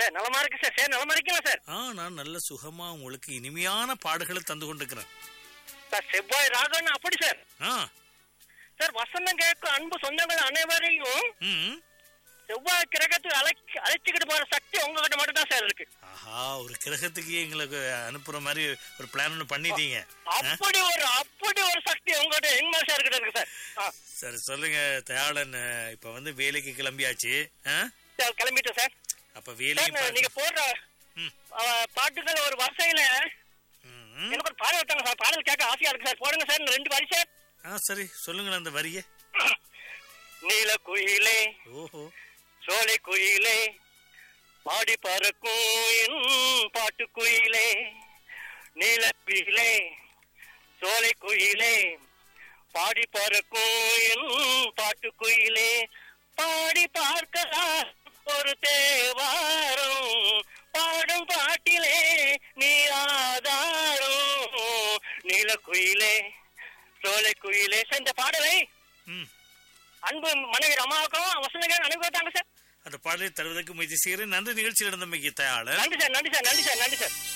Sir நலமா இருக்கு sir sir நலமா இருக்கீங்களா சார் ஆ நான் நல்ல சுகமா உங்களுக்கு இனிமையான பாடுகளை தந்து கொண்டிருக்கிறேன் சார் செவ்வாய் ராகவன் அப்படி சார் ஆ சார் வசந்தம் கேட்கும் அன்பு சொந்தங்கள் அனைவரையும் ம் செவ்வாய் கிரகத்துக்கு அழைச்சி அழைச்சிக்கிட்டு போற சக்தி உங்ககிட்ட மட்டும் தான் சார் இருக்கு ஆஹா ஒரு கிரகத்துக்கு எங்களுக்கு அனுப்புற மாதிரி ஒரு பிளான் ஒன்று பண்ணிட்டீங்க ஆ? அப்படி ஒரு அப்படி ஒரு சக்தி உங்ககிட்ட எங்க சார் கிட்ட இருக்கு சார் ஆ, சரி சொல்லுங்க தயாளன் இப்ப வந்து வேலைக்கு கிளம்பியாச்சு ஆ? சார் கிளம்பிட்டேன் சார் அப்ப வேலையும் சார் நீங்க போடுற ம். ஆ, பாட்டுகள் ஒரு வரிசையில ம். எனக்கு ஒரு பாடல் விட்டாங்க சார் பாடல் கேட்க ஆசையா இருக்கு சார் போடுங்க சார் இன்னும் ரெண்டு வரி சார் ஆ சரி சொல்லுங்களேன் அந்த வரிய நீல குயிலே ஓஹோ சோலை குயிலே பாடி பறக்கும் என் பாட்டு குயிலே நீல குயிலே சோலை குயிலே பாடி பறக்கும் என் பாட்டு குயிலே பாடி பார்க்கலாம் ஒரு தேவாரம் பாடும் பாட்டிலே நீ ஆதாரம் நீல குயிலே சோலை குயிலே சென்ற பாடலை ம் அன்பு மனைவி ரமாவுக்கும் வசந்தங்கள் அனுபவித்தாங்க சார் அந்த பாடலை தருவதற்கு முயற்சி செய்கிறேன் நன்றி நிகழ்ச்சியில் இருந்தமைக்கு தயாளன் நன்றி சார் நன்றி சார் நன்றி சார் நன்றி சார்